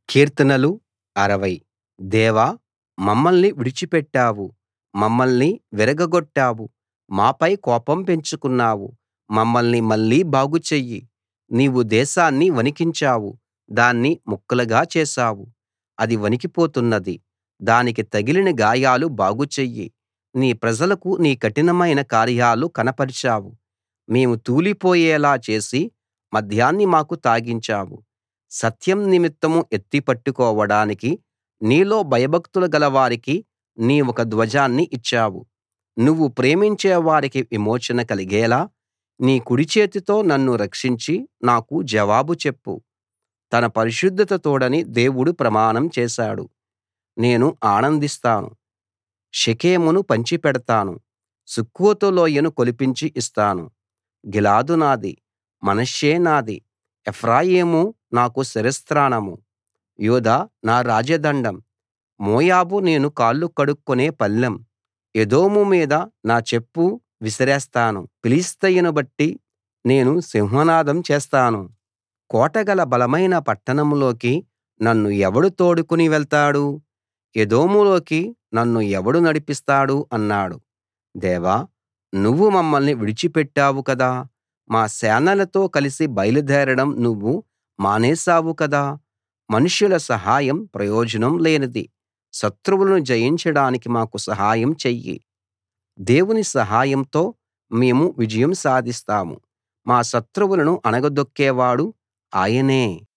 కీర్తనలు 60 దేవా మమ్మల్ని విడిచిపెట్టావు మమ్మల్ని విరగగొట్టావు మాపై కోపం పెంచుకున్నావు మమ్మల్ని మళ్ళీ బాగు చెయ్యి నీవు దేశాన్ని వణికించావు దాన్ని ముక్కలుగా చేశావు అది వణికిపోతున్నది దానికి తగిలిన గాయాలు బాగు చెయ్యి నీ ప్రజలకు నీ కఠినమైన కార్యాలు కనపరిచావు మేము తూలిపోయేలా చేసి మద్యాన్ని మాకు తాగించావు సత్యం నిమిత్తం ఎత్తి పట్టుకోవడానికి నీలో భయభక్తులు గలవారికి నీవొక ధ్వజాన్ని ఇచ్చావు నువ్వు ప్రేమించే వారికి విమోచన కలిగేలా నీ కుడిచేతితో నన్ను రక్షించి నాకు జవాబు చెప్పు తన పరిశుద్ధత తోడని దేవుడు ప్రమాణం చేశాడు నేను ఆనందిస్తాను షెకెమును పంచిపెడతాను సుక్కోతు లోయను కొలిపించి ఇస్తాను గిలాదు నాది మనష్షే నాది ఎఫ్రాయిము నాకు శిరస్త్రాణం యూదా నా రాజదండం మోయాబు నేను కాళ్ళు కడుక్కునే పళ్ళెం ఎదోము మీద నా చెప్పు విసిరేస్తాను ఫిలిష్తీయను బట్టి నేను సింహనాదం చేస్తాను కోటగల బలమైన పట్టణంలోకి నన్ను ఎవడు తోడుకుని వెళ్తాడు ఎదోములోకి నన్ను ఎవడు నడిపిస్తాడు అన్నాడు దేవా నువ్వు మమ్మల్ని విడిచిపెట్టావు కదా మా సేనలతో కలిసి బయలుదేరడం నువ్వు మానేశావు కదా మనుషుల సహాయం ప్రయోజనం లేనిది శత్రువులను జయించడానికి మాకు సహాయం చెయ్యి దేవుని సహాయంతో మేము విజయం సాధిస్తాము మా శత్రువులను అణగదొక్కేవాడు ఆయనే